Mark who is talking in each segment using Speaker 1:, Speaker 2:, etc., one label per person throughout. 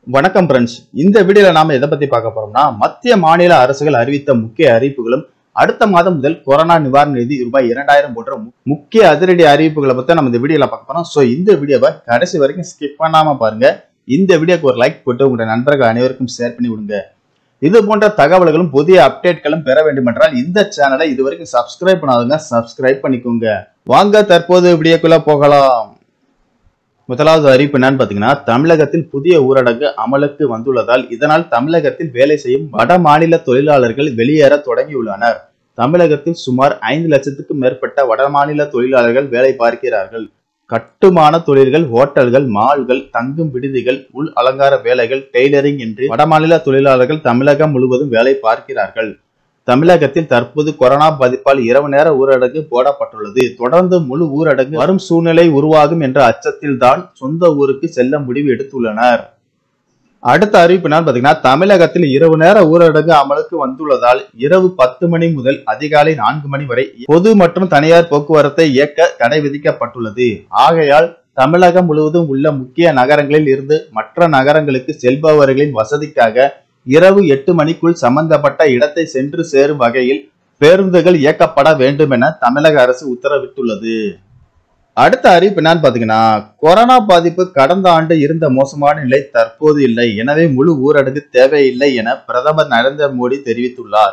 Speaker 1: வணக்கம் ஃப்ரெண்ட்ஸ் இந்த வீடியோல நாம எதை பத்தி பார்க்க போறோம்னா மத்திய மாநில அரசுகள் அறிவித்த முக்கிய அறிவிப்புகளும் அடுத்த மாதம் முதல் கொரோனா நிவாரண நிதி ரூபாய் இரண்டாயிரம் போன்ற மு- முக்கிய அதிரடி அறிவிப்புகளை பத்தி நம்ம இந்த வீடியோல பார்க்க போறோம் சோ இந்த வீடியோவை கடைசி வரைக்கும் ஸ்கிப் பண்ணாம பாருங்க இந்த வீடியோக்கு ஒரு லைக் போட்டு உங்களுடைய நண்பர்கள் அனைவருக்கும் ஷேர் பண்ணி விடுங்க இது போன்ற தகவல்களும் புதிய அப்டேட்களும் பெற வேண்டுமென்றால் இந்த சேனலை இதுவரைக்கும் சப்ஸ்கிரைப் பண்ணாதவங்க சப்ஸ்கிரைப் பண்ணிக்கோங்க வாங்க தற்போது வீடியோக்குள்ள போகலாம் முதலாவது அறிவிப்பு என்னன்னு பாத்தீங்கன்னா தமிழகத்தில் புதிய ஊரடங்கு அமலுக்கு வந்துள்ளதால் இதனால் தமிழகத்தில் வேலை செய்யும் வட மாநில தொழிலாளர்கள் வெளியேற தொடங்கியுள்ளனர் தமிழகத்தில் சுமார் ஐந்து லட்சத்துக்கும் மேற்பட்ட வட மாநில தொழிலாளர்கள் வேலை பார்க்கிறார்கள் கட்டுமான தொழில்கள் ஹோட்டல்கள் மால்கள் தங்கும் விடுதிகள் உள் அலங்கார வேலைகள் டெய்லரிங் என்று வடமாநில தொழிலாளர்கள் தமிழகம் முழுவதும் வேலை பார்க்கிறார்கள் தமிழகத்தில் தற்போது கொரோனா பாதிப்பால் இரவு நேர ஊரடங்கு போடப்பட்டுள்ளது தொடர்ந்து முழு ஊரடங்கு வரும் சூழ்நிலை உருவாகும் என்ற அச்சத்தில் தான் சொந்த ஊருக்கு செல்ல முடிவு எடுத்துள்ளனர் அடுத்த அறிவிப்பு என்னன்னு பாத்தீங்கன்னா தமிழகத்தில் இரவு நேர ஊரடங்கு அமலுக்கு வந்துள்ளதால் இரவு பத்து மணி முதல் அதிகாலை நான்கு மணி வரை பொது மற்றும் தனியார் போக்குவரத்தை இயக்க தடை விதிக்கப்பட்டுள்ளது ஆகையால் தமிழகம் முழுவதும் உள்ள முக்கிய நகரங்களில் இருந்து மற்ற நகரங்களுக்கு செல்பவர்களின் வசதிக்காக இரவு எட்டு மணிக்குள் சம்பந்தப்பட்ட இடத்தை சென்று சேரும் வகையில் பேருந்துகள் இயக்கப்பட வேண்டும் என தமிழக அரசு உத்தரவிட்டுள்ளது அடுத்த அறிவிப்பு என்னன்னு பாத்தீங்கன்னா கொரோனா பாதிப்பு கடந்த ஆண்டு இருந்த மோசமான நிலை தற்போது இல்லை எனவே முழு ஊரடங்கு தேவையில்லை என பிரதமர் நரேந்திர மோடி தெரிவித்துள்ளார்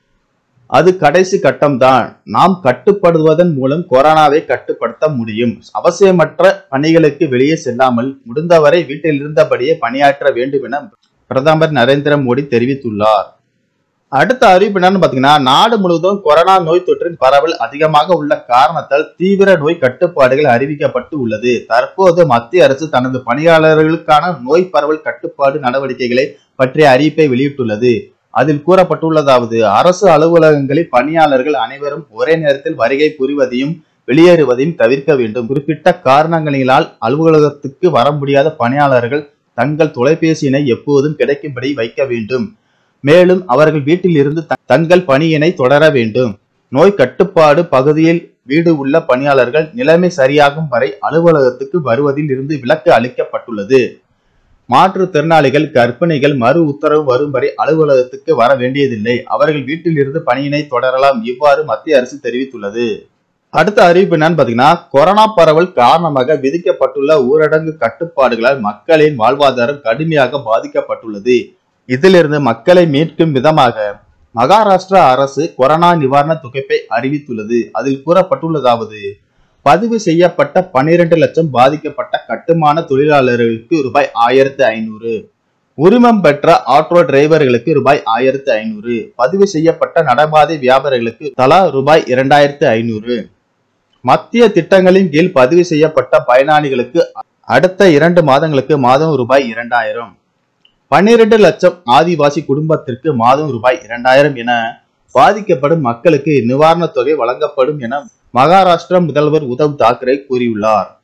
Speaker 1: அது கடைசி கட்டம்தான் நாம் கட்டுப்படுவதன் மூலம் கொரோனாவை கட்டுப்படுத்த முடியும் அவசியமற்ற பணிகளுக்கு வெளியே செல்லாமல் முடிந்தவரை வீட்டில் இருந்தபடியே பணியாற்ற வேண்டும் என பிரதமர் நரேந்திர மோடி தெரிவித்துள்ளார் அடுத்த அறிவிப்பு என்னன்னு பாத்தீங்கன்னா நாடு முழுவதும் கொரோனா நோய் தொற்றின் பரவல் அதிகமாக உள்ள காரணத்தால் தீவிர நோய் கட்டுப்பாடுகள் அறிவிக்கப்பட்டு உள்ளது தற்போது மத்திய அரசு தனது பணியாளர்களுக்கான நோய் பரவல் கட்டுப்பாடு நடவடிக்கைகளை பற்றிய அறிவிப்பை வெளியிட்டுள்ளது அதில் கூறப்பட்டுள்ளதாவது அரசு அலுவலகங்களில் பணியாளர்கள் அனைவரும் ஒரே நேரத்தில் வருகை புரிவதையும் வெளியேறுவதையும் தவிர்க்க வேண்டும் குறிப்பிட்ட காரணங்களினால் அலுவலகத்துக்கு வர முடியாத பணியாளர்கள் தங்கள் தொலைபேசியினை எப்போதும் கிடைக்கும்படி வைக்க வேண்டும் மேலும் அவர்கள் வீட்டில் இருந்து த- தங்கள் பணியினை தொடர வேண்டும் நோய் கட்டுப்பாடு பகுதியில் வீடு உள்ள பணியாளர்கள் நிலைமை சரியாகும் வரை அலுவலகத்துக்கு வருவதில் இருந்து விலக்கு அளிக்கப்பட்டுள்ளது மாற்றுத்திறனாளிகள் கர்ப்பிணிகள் மறு உத்தரவு வரும் வரை அலுவலகத்துக்கு வர வேண்டியதில்லை அவர்கள் வீட்டில் இருந்து பணியினை தொடரலாம் இவ்வாறு மத்திய அரசு தெரிவித்துள்ளது அடுத்த அறிவிப்பு என்னன்னு பாத்தீங்கன்னா கொரோனா பரவல் காரணமாக விதிக்கப்பட்டுள்ள ஊரடங்கு கட்டுப்பாடுகளால் மக்களின் வாழ்வாதாரம் கடுமையாக பாதிக்கப்பட்டுள்ளது இதிலிருந்து மக்களை மீட்கும் விதமாக மகாராஷ்டிரா அரசு கொரோனா நிவாரண தொகைப்பை அறிவித்துள்ளது அதில் கூறப்பட்டுள்ளதாவது பதிவு செய்யப்பட்ட பன்னிரண்டு லட்சம் பாதிக்கப்பட்ட கட்டுமான தொழிலாளர்களுக்கு ரூபாய் ஆயிரத்து ஐநூறு உரிமம் பெற்ற ஆட்டோ டிரைவர்களுக்கு ரூபாய் ஆயிரத்து ஐநூறு பதிவு செய்யப்பட்ட நடபாதை வியாபாரிகளுக்கு தலா ரூபாய் இரண்டாயிரத்து ஐநூறு மத்திய திட்டங்களின் கீழ் பதிவு செய்யப்பட்ட பயனாளிகளுக்கு அடுத்த இரண்டு மாதங்களுக்கு மாதம் ரூபாய் இரண்டாயிரம் பன்னிரண்டு லட்சம் ஆதிவாசி குடும்பத்திற்கு மாதம் ரூபாய் இரண்டாயிரம் என பாதிக்கப்படும் மக்களுக்கு நிவாரணத் தொகை வழங்கப்படும் என மகாராஷ்டிரா முதல்வர் உத்தவ் தாக்கரே கூறியுள்ளார்